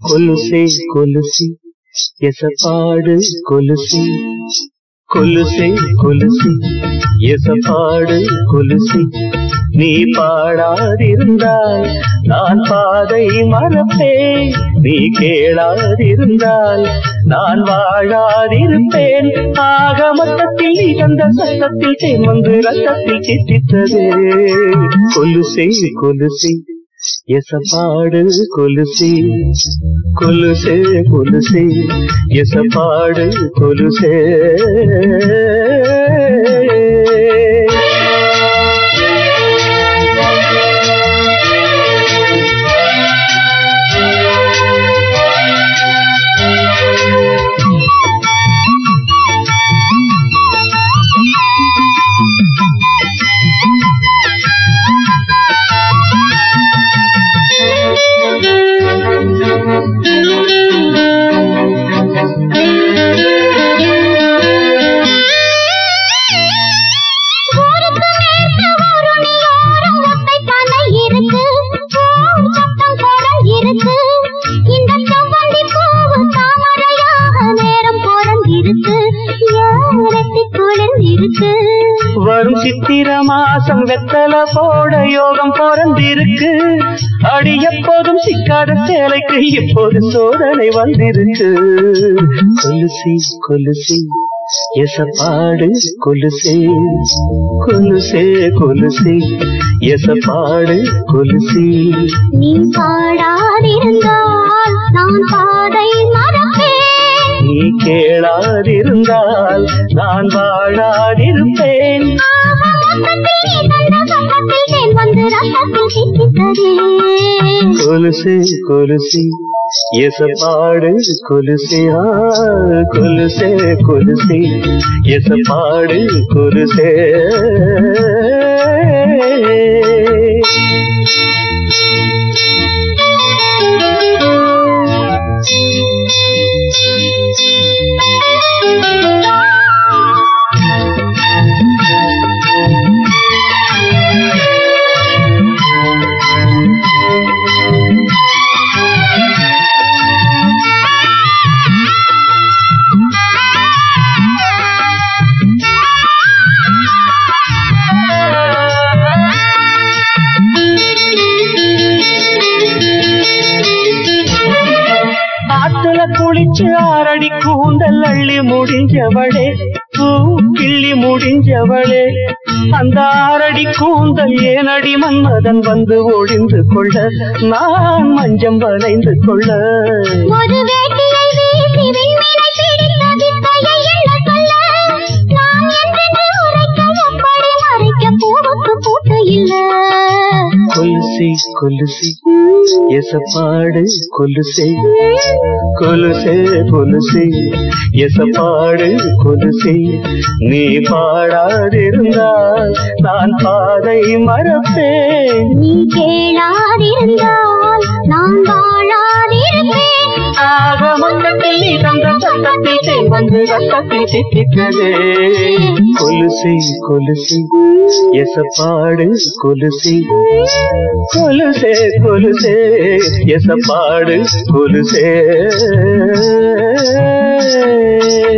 கொலுசே கொலுசி எசப்பாடு கொலுசி கொலுசே கொலுசி எசப்பாடு கொலுசி நீ பாடாதிருந்தால் நான் பாதை மறப்பேன் நீ கேளாதிருந்தால் நான் வாழாதிருப்பேன் ஆக மொத்தத்தில் நீ தந்த சத்தத்தில் தேன் வந்து ரத்தத்தில் சித்தித்தது கொலுசே கொலுசி எசப்பாடு கொலுசி கொலுசே கொலுசி எசப்பாடு கொலுசே ஊருக்கு மேற்கு வருணியோரம் ஒத்தை பண்ணை இருக்கு பூ சத்தம் குரல் இருக்கு இந்த செவ்வந்தி பூவு தாமரையாக நேரம் பிறந்திருக்கு ஏறத்தி குளிர்ந்திருக்கு வரும் சித்திர மாசம் வெத்தல போட யோகம் பிறந்திருக்கு அடி எப்போதும் சிக்காத சேலைக்கு இப்போது சோதனை வந்திருக்கு கொலுசி கொலுசி எசப்பாடு கொலுசே கொலுசே கொலுசி எசப்பாடு கொலுசி நீ பாடாதிருந்தால் நான் பாதை மறப்பேன் நீ கேளாதிருந்தால் நான் வாழாதிருப்பேன் ஆக மொத்தத்தில் நீ தந்த சத்தத்தில் தேன் வந்து ரத்தத்தில் சிக்கித்ததே கொலுசு கொலுசி எசப்பாடு கொலுசே ஆ, கொலுசே கொலுசி எசப்பாடு கொலுசே ஆத்துல குளிச்சு ஆறடி கூந்தல் அள்ளி முடிஞ்சவளே பூ கிள்ளி முடிஞ்சவளே அந்த ஆறடி கூந்தல் ஏனடி மன்மதன் வந்து ஒழிந்து கொள்ள நான் மஞ்சம் வளைந்து கொள்ள ஒரு வேட்டியை வீசி விண்மீனை பிடித்த வித்தையை எண்ண சொல்ல நான் என்றென்று உரைக்க எப்படி மறைக்க பூவுக்கு பூட்டு இல்ல கொலுசி கொலுசி எசப்பாடு கொலுசே கொலுசே கொலுசே எசப்பாடு கொலுசே நீ பாடாதிருந்தால் நான் பாதை மறப்பேன் நீ கேளாதிருந்தால் நான் வாழாதிருப்பேன் ஆக மொத்தத்தில் நீ தந்த சத்தத்தில் தேன் வந்து ரத்தத்தில் சித்தித்ததே கொலுசி கொலுசி எசப்பாடு கொலுசி கொலுசே கொலுசே எசப்பாடு கொலுசே